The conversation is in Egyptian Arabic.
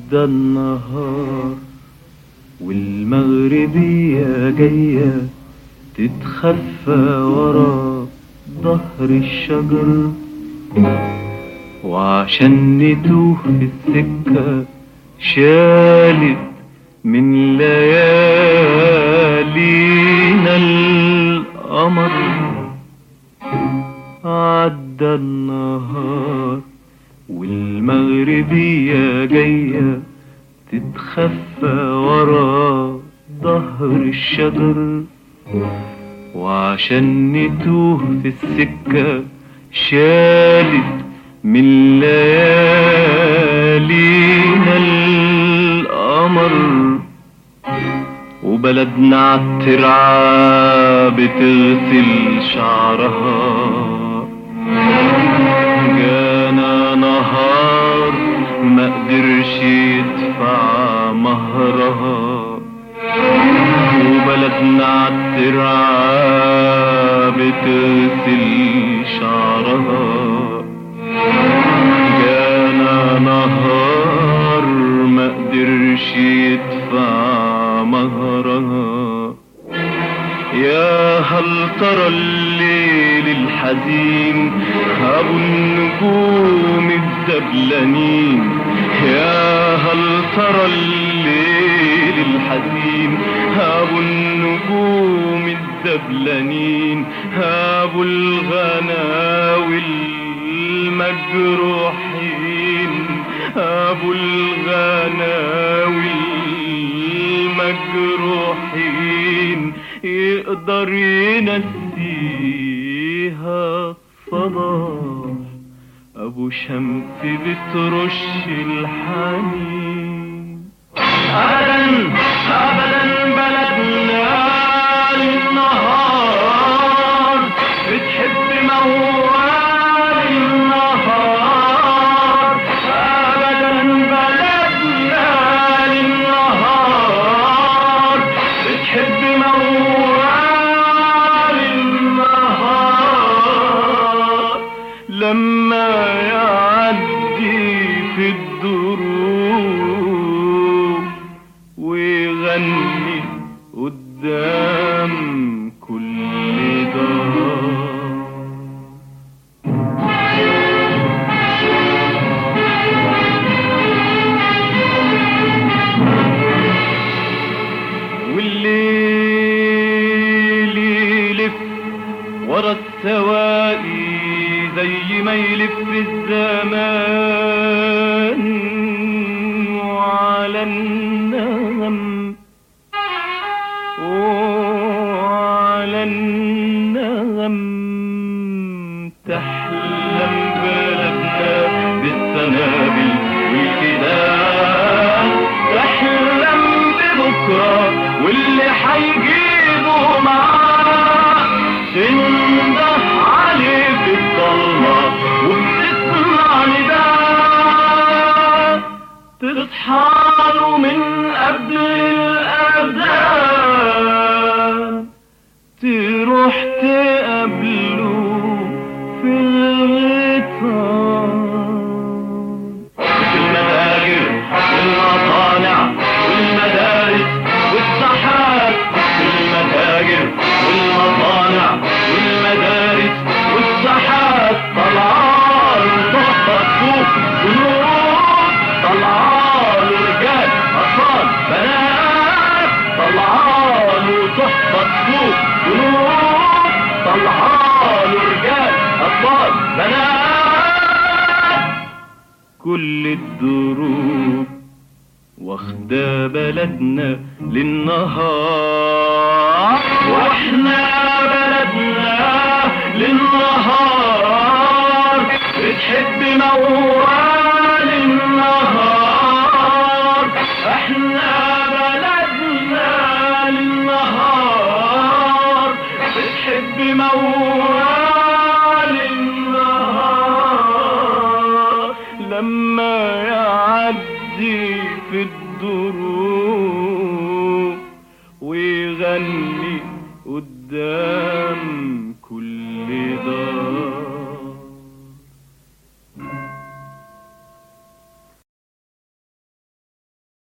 عدى النهار والمغربية جاية تتخفى ورا ظهر الشجر وعشان نتوه في السكة شالت من ليالينا القمر عدى النهار والمغربية جاية تتخفى ورا ظهر الشجر وعشان نتوه في السكة شالت من ليالينا القمر وبلدنا عالترعة بتغسل شعرها جانا نهار ما قدرش يدفع مهرها وبلدنا عالترعة بتغسل شعرها جانا نهار ما قدرش يدفع مهرها يا هل ترى الليل الحزين ابو النجوم الدبلانين يا هل ترى الليل الحزين ابو النجوم الدبلانين ابو الغناوي المجروحين ابو الغناوي المجروحين يقدر ينسيها صلاح ابو شمس بترش الحنين ابدا ابدا بلدنا للنهار بتحب موال النهار ابدا بلدنا للنهار بتحب موال النهار لما يعدي في الدروب ويغني قدام كل دار والليل يلف ورا السواقي زي ما يلف الزمان وعلى النغم وعلى النغم تحلم بلدنا بالسنابل والكلام تحلم ببكرة واللي حيجيبه معاه تنده عليه في الضلمة وبتسمع نداء تصحاله من قبل الأذان تروح تقابله في الغيطان في المتاجر والمصانع والمدارس والساحات في المتاجر والمصانع والمدارس والساحات طلعان تحفة سوق جنود طلعان رجال أطفال بنات طلعان تحفة سوق جنود طلعان رجال أطفال بنات كل الدروب واخدة بلدنا للنهار واحنا بلدنا للنهار بتحب موال النهار احنا بلدنا للنهار بتحب موال النهار لما يعدي في الدروب ويغني قدام